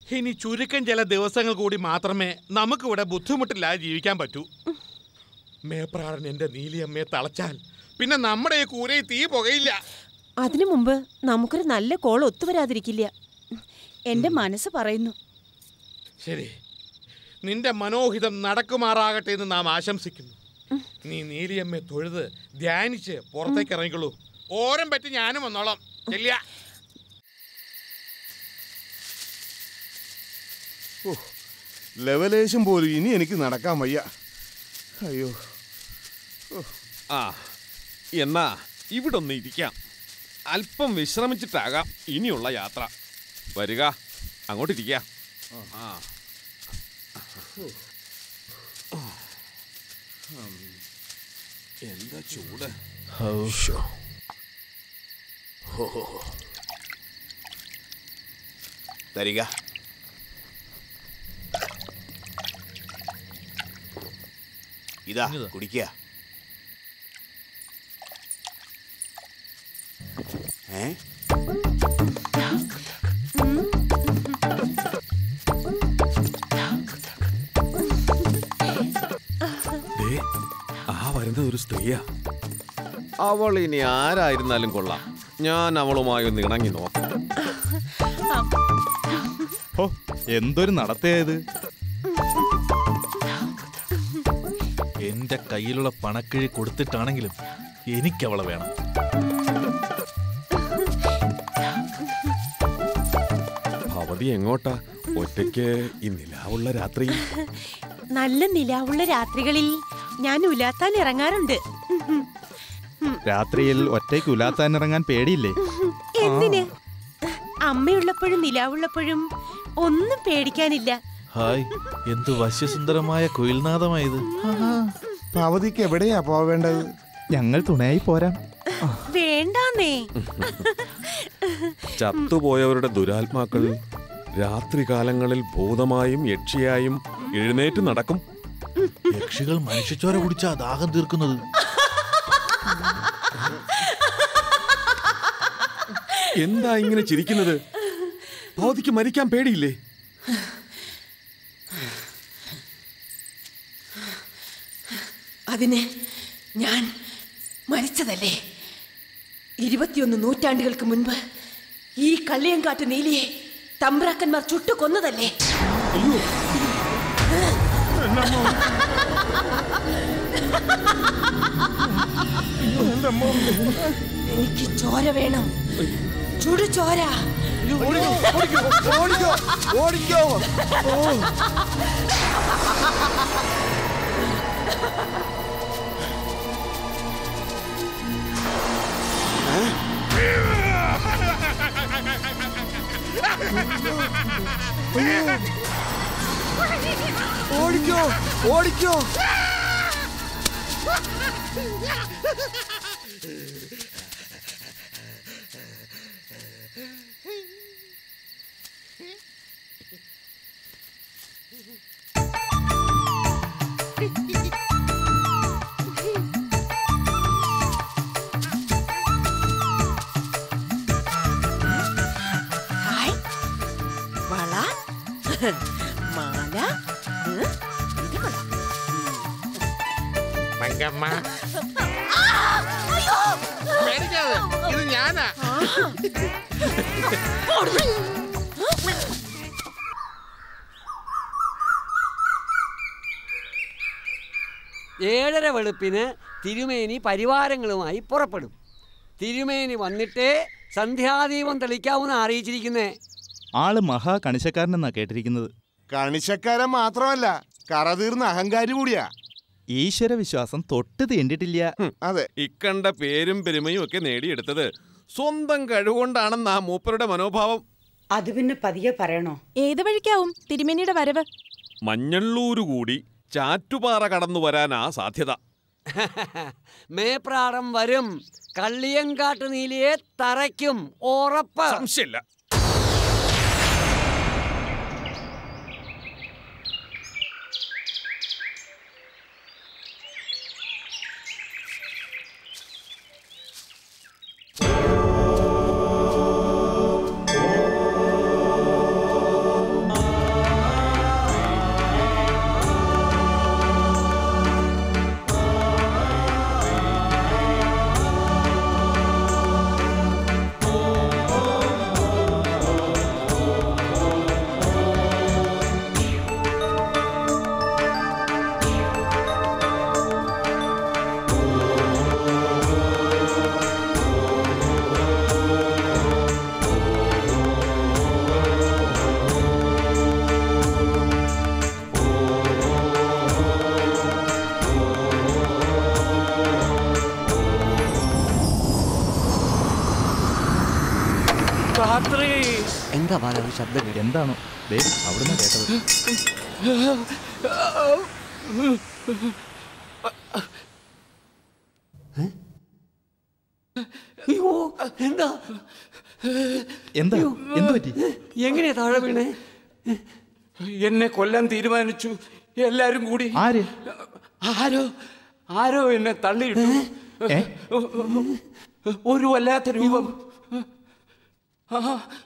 ഇനി ചുരുക്കം ചില ദിവസങ്ങൾ കൂടി മാത്രമേ നമുക്കിവിടെ ബുദ്ധിമുട്ടില്ലാതെ ജീവിക്കാൻ പറ്റൂ മേപ്രാടൻ എന്റെ നീലിയമ്മയെ തളച്ചാൽ പിന്നെ നമ്മുടെ ഈ കൂരയിൽ തീ പുകയില്ല അതിനു മുമ്പ് നമുക്കൊരു നല്ല കോൾ ഒത്തുവരാതിരിക്കില്ല എന്റെ മനസ്സ് പറയുന്നു ശരി നിന്റെ മനോഹിതം നടക്കുമാറാകട്ടെ എന്ന് നാം ആശംസിക്കുന്നു നീ നീലിയമ്മയെ തൊഴുത് ധ്യാനിച്ച് പുറത്തേക്ക് ഇറങ്ങിക്കൊള്ളൂ ഓരം പറ്റി ഞാനും വന്നോളാം ചെല്ലിയ ലെവലേശം പോലും ഇനി എനിക്ക് നടക്കാൻ വയ്യ അയ്യോ ആ എന്നാ ഇവിടെ ഒന്ന് ഇരിക്കാം അല്പം വിശ്രമിച്ചിട്ടാകാം ഇനിയുള്ള യാത്ര വരിക അങ്ങോട്ടിരിക്കാം ആ എന്താ ചൂട് തരിക ഇതാ കുടിക്കുക ഏ ദേ, ആ വരുന്നത് ഒരു സ്ത്രീയാ അവൾ ഇനി ആരായിരുന്നാലും കൊള്ളാം ഞാൻ അവളുമായി ഒന്ന് ഇണങ്ങി നോക്കാം ഓ എന്തൊരു നടത്തിയത് എന്റെ കയ്യിലുള്ള പണക്കിഴി കൊടുത്തിട്ടാണെങ്കിലും എനിക്കവളെ വേണം ഭവതി എങ്ങോട്ടാ ഒറ്റയ്ക്ക് ഈ നിലാവുള്ള രാത്രി നല്ല നിലാവുള്ള രാത്രികളിൽ ഞാൻ ഉലാത്താൻ ഇറങ്ങാറുണ്ട് രാത്രിയിൽ ഒറ്റയ്ക്ക് ഉലാത്താനിറങ്ങാൻ പേടിയില്ലേ എന്തിന് അമ്മയുള്ളപ്പോഴും നിലാവുള്ളപ്പോഴും ഒന്നും പേടിക്കാനില്ല ഹായ് എന്തു വശ്യസുന്ദരമായ കുയിൽനാദമായത് ഭവതിക്ക് എവിടെയാ പോവേണ്ടത് ഞങ്ങൾ തുണയായി പോരാം വേണ്ടാന്നേ ചത്തുപോയവരുടെ ദുരാത്മാക്കൾ രാത്രികാലങ്ങളിൽ ഭൂതമായും യക്ഷിയായും എഴുന്നേറ്റ് നടക്കും യക്ഷികൾ മനുഷ്യച്ചോര കുടിച്ചാ ദാഹം തീർക്കുന്നത് എന്താ ഇങ്ങനെ ചിരിക്കുന്നത് ഭവതിക്ക് മരിക്കാൻ പേടിയില്ലേ അതിന് ഞാൻ മരിച്ചതല്ലേ ഇരുപത്തിയൊന്ന് നൂറ്റാണ്ടുകൾക്ക് മുൻപ് ഈ കള്ളിയങ്കാട്ട് നീലിയെ തമ്പ്രാക്കന്മാർ ചുട്ടു കൊന്നതല്ലേ എനിക്ക് ചോര വേണം ചുടു ചോര ഓടിക്കോ ഓടിക്കോ ഓടിക്കോ ഓടിക്കോ ഹായ് വള മാല ഏ? ഇത് കൊള്ളാം. മങ്കമ്മ പേടിക്കാതെ ഇത് ഞാനാ ഏഴര വെളുപ്പിന് തിരുമേനി പരിവാരങ്ങളുമായി പുറപ്പെടും തിരുമേനി വന്നിട്ടേ സന്ധ്യാദീപം തെളിക്കാവുന്ന അറിയിച്ചിരിക്കുന്നേ ആള് മഹാ കണിശക്കാരനെന്നാ കേട്ടിരിക്കുന്നത് കണിശക്കാരൻ മാത്രമല്ല കറതീർന്ന അഹങ്കാരി കൂടിയാ ഈശ്വര വിശ്വാസം തൊട്ട് തീണ്ടിട്ടില്ല അതെ ഇക്കണ്ട പേരും പെരുമയും ഒക്കെ നേടിയെടുത്തത് സ്വന്തം കഴിവുകൊണ്ടാണെന്ന് ആ മൂപ്പരുടെ മനോഭാവം അത് പിന്നെ പതിയെ പറയണോ ഏത് വഴിക്കാവും തിരുമേനിയുടെ വരവ് മഞ്ഞള്ളൂരു കൂടി ചാറ്റുപാറ കടന്നു വരാനാ സാധ്യത മേപ്രാടം വരും കള്ളിയങ്കാട്ട് നീലിയെ തറയ്ക്കും ഉറപ്പ് സംശയമില്ല ആ എന്താ ബാല ശബ്ദം കേട്ടത്? എന്താണോ ദേ അവിടുന്ന് കേട്ടത് അയ്യോ എന്താ എന്താ എന്ത് പറ്റി എങ്ങനെയാ താഴെ വീണേ എന്നെ കൊല്ലാൻ തീരുമാനിച്ചു എല്ലാരും കൂടി ആര് ആരോ ആരോ എന്നെ തള്ളിയിട്ടു ഏ? ഒരു വല്ലാത്ത രൂപം ആ,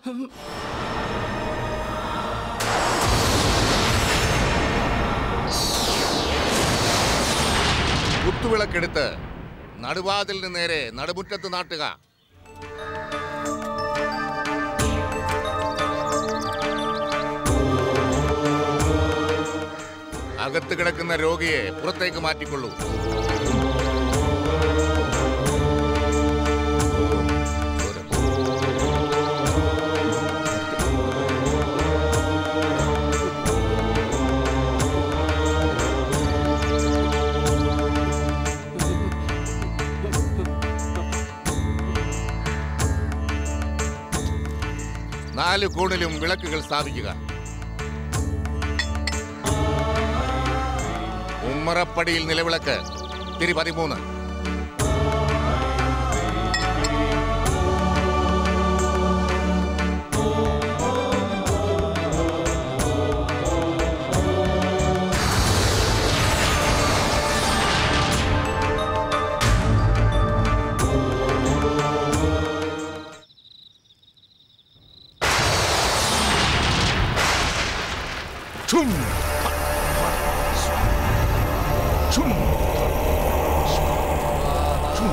കുത്തുവിളക്കെടുത്ത് നടുവാതിലിന് നേരെ നടുമുറ്റത്ത് നാട്ടുക അകത്ത് കിടക്കുന്ന രോഗിയെ പുറത്തേക്ക് മാറ്റിക്കൊള്ളൂ നാല് കോണിലും വിളക്കുകൾ സ്ഥാപിക്കുക ഉമ്മറപ്പടിയിൽ നിലവിളക്ക് തിരി പതിമൂന്ന് ഛും! ഛും! ഛും!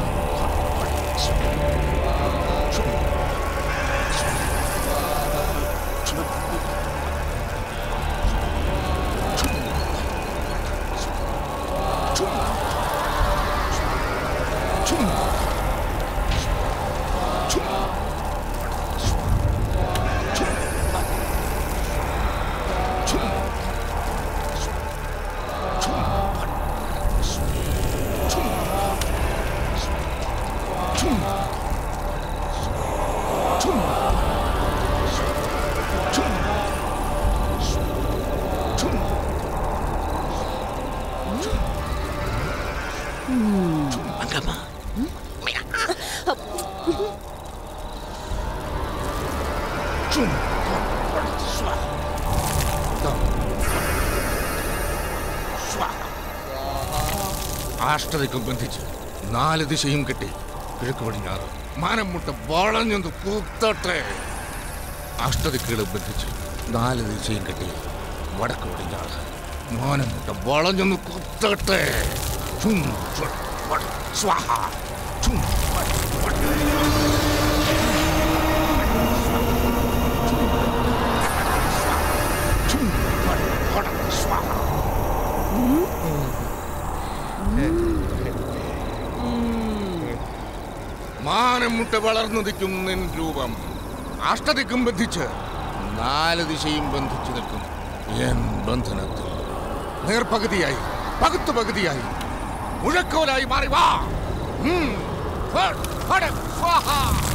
ആഷ്ടതയ്ക്കും ബന്ധിച്ച് നാല് ദിശയും കെട്ടി കിഴക്ക് പടിഞ്ഞാറ് മാനം മുട്ട വളഞ്ഞൊന്ന് കൂത്തട്ടെ അഷ്ടദിക്കുകൾ ബന്ധിച്ച് നാല് ദിശയും കെട്ടി വടക്ക് പടിഞ്ഞാറ് മാനം മുട്ട വളഞ്ഞൊന്ന് കുത്തട്ടെ ചും, ചും, വട, സ്വാഹ ചും, വട, വട. ചും, വട, വട, സ്വാഹ മാനം മുട്ട വളർന്നുദിക്കും നിൻ രൂപം അഷ്ടദിക്കും ബന്ധിച്ച് നാല് ദിശയും ബന്ധിച്ചു നിൽക്കും എൻ ബന്ധനത്തിൽ നേർപകുതിയായി പകുത്തു പകുതിയായി മുഴക്കോലായി മാറി വാ ഉം. ഫട്, ഫട്, സ്വാഹ.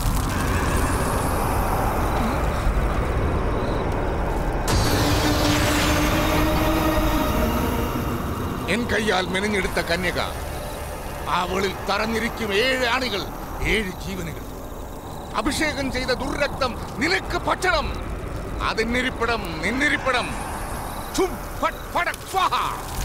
എൻ കൈയാൽ മെനഞ്ഞെടുത്ത കന്യക അവളിൽ തറഞ്ഞിരിക്കും ഏഴ് ആണികൾ ഏഴ് ജീവനുകൾ അഭിഷേകം ചെയ്ത ദുർരക്തം നിനക്ക് ഭക്ഷണം അതിന്നിരിപ്പിടം നിന്നിരിപ്പിടം ഛും, ഫട്, ഫടക്, സ്വാഹ.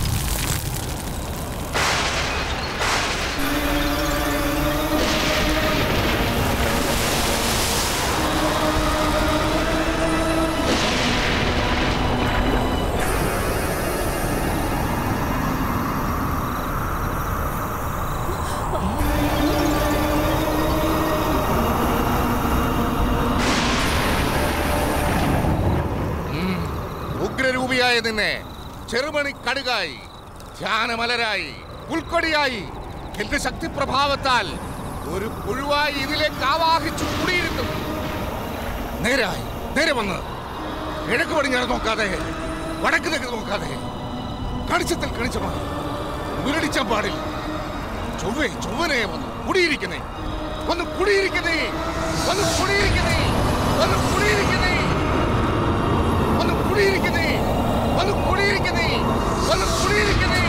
ഉഗ്രരൂപിയായ നിന്നെ ചെറുമണി കടുകായി ധ്യാനമലരായി പുൽക്കൊടിയായി എന്റെ ശക്തിപ്രഭാവത്താൽ ഒരു പുഴുവായി ഇതിലേക്ക് ആവാഹിച്ചു കൂടിയിരുന്നു നേരായി നേരെ വന്ന് കിഴക്ക് പടിഞ്ഞാറ് നോക്കാതെ വടക്ക് തെക്ക് നോക്കാതെ കണിച്ചത്തിൽ കണിച്ചമായി മുരടിച്ചാൻ പാടില്ല ചൊവ്വേ ചൊവ്വനെ വന്ന് കുടിയിരിക്കുന്നേ വന്ന് കുടിയിരിക്കുന്നേ വന്ന് കുടിയിരിക്കുന്നേ വന്ന് കുടിയിരിക്കുന്നേ കുടിയിരിക്കുന്നേ വന്ന് കുടിയിരിക്കുന്നേ വന്ന് കുടിയിരിക്കുന്നേ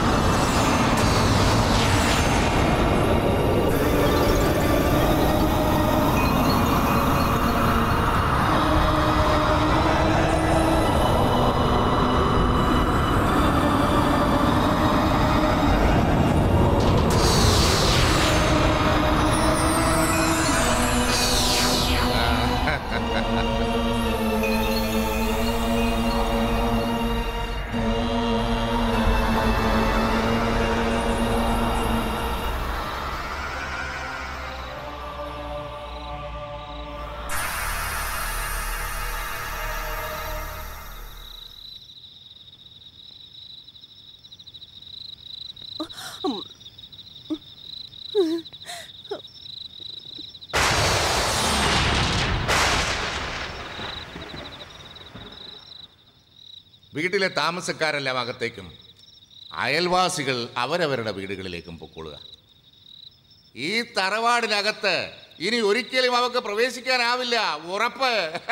വീട്ടിലെ താമസക്കാരെല്ലാം അകത്തേക്കും അയൽവാസികൾ അവരവരുടെ വീടുകളിലേക്കും പൊക്കോളുക ഈ തറവാടിനകത്ത് ഇനി ഒരിക്കലും അവക്ക് പ്രവേശിക്കാനാവില്ല ഉറപ്പ്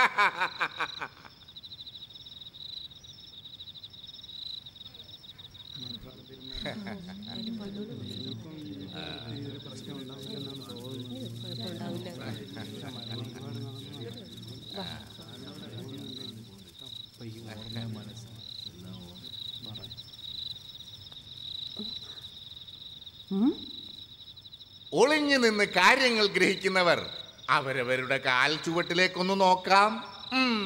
ഒളിഞ്ഞു നിന്ന് കാര്യങ്ങൾ ഗ്രഹിക്കുന്നവർ അവരവരുടെ കാൽ ചുവട്ടിലേക്കൊന്ന് നോക്കാം ഉം.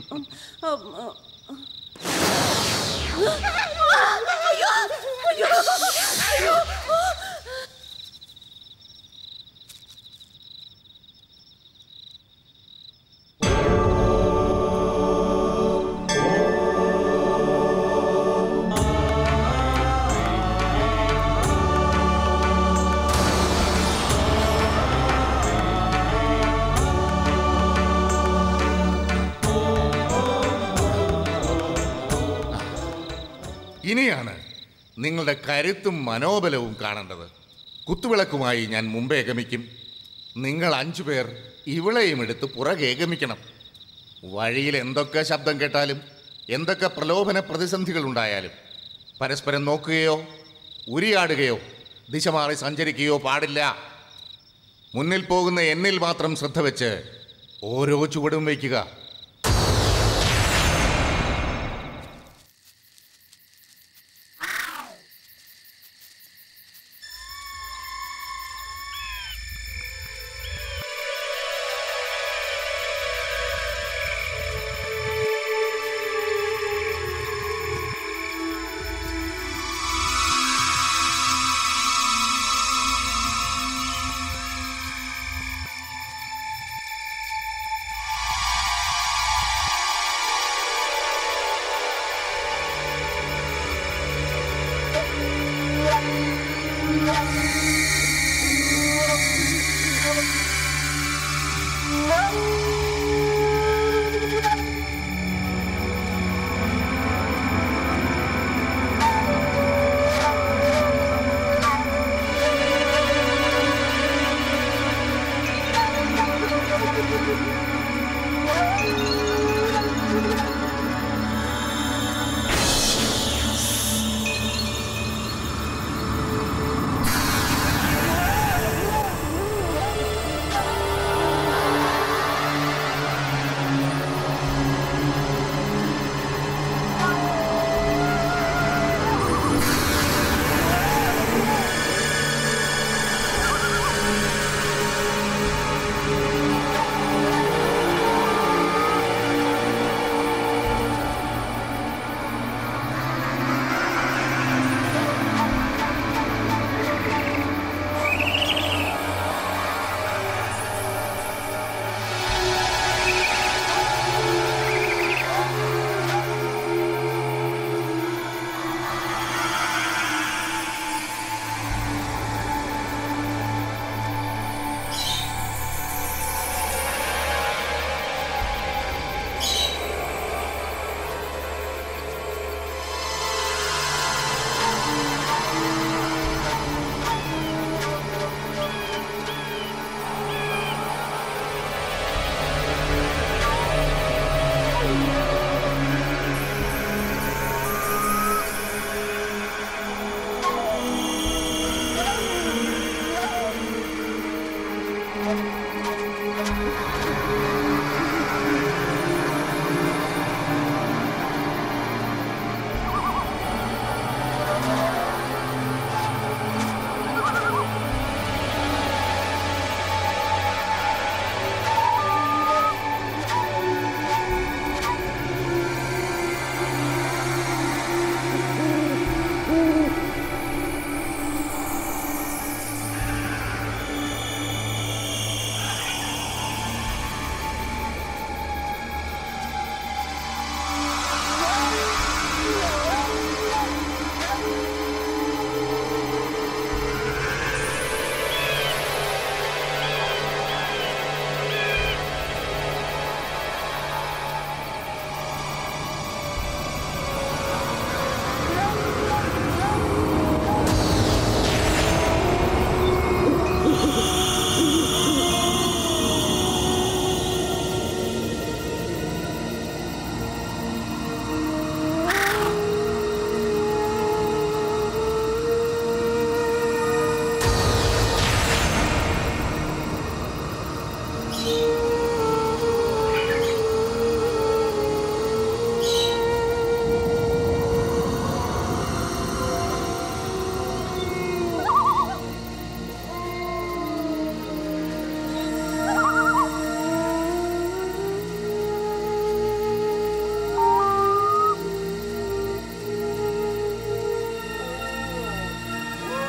ഇനിയാണ് നിങ്ങളുടെ കരുത്തും മനോബലവും കാണേണ്ടത് കുത്തുവിളക്കുമായി ഞാൻ മുമ്പേ ഗമിക്കും നിങ്ങൾ അഞ്ചു പേർ ഇവളെയും എടുത്ത് പുറകെ ഗമിക്കണം വഴിയിൽ എന്തൊക്കെ ശബ്ദം കേട്ടാലും എന്തൊക്കെ പ്രലോഭന പ്രതിസന്ധികൾ ഉണ്ടായാലും പരസ്പരം നോക്കുകയോ ഉരിയാടുകയോ ദിശ മാറി സഞ്ചരിക്കുകയോ പാടില്ല മുന്നിൽ പോകുന്ന എന്നിൽ മാത്രം ശ്രദ്ധ വെച്ച് ഓരോ ചുവടും വയ്ക്കുക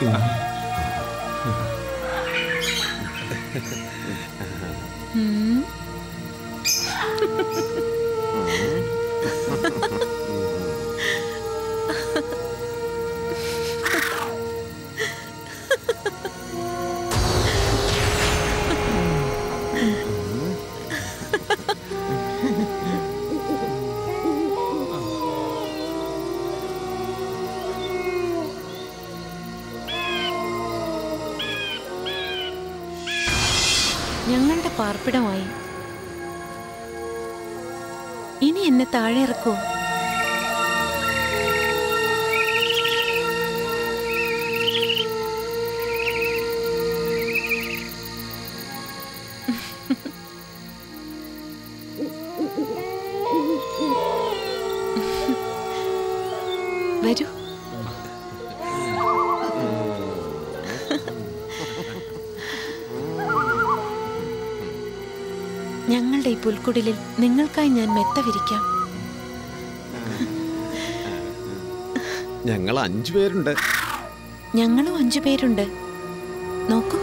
ഉം. ഞങ്ങളുടെ പാർപ്പിടമായി ഇനി എന്നെ താഴെ ഇറക്കൂ വരൂ ഞങ്ങളുടെ ഈ പുൽക്കുടിലിൽ നിങ്ങൾക്കായി ഞാൻ മെത്ത വിരിക്കാം ഞങ്ങൾ അഞ്ചു പേരുണ്ട് ഞങ്ങളും അഞ്ചു പേരുണ്ട് നോക്കൂ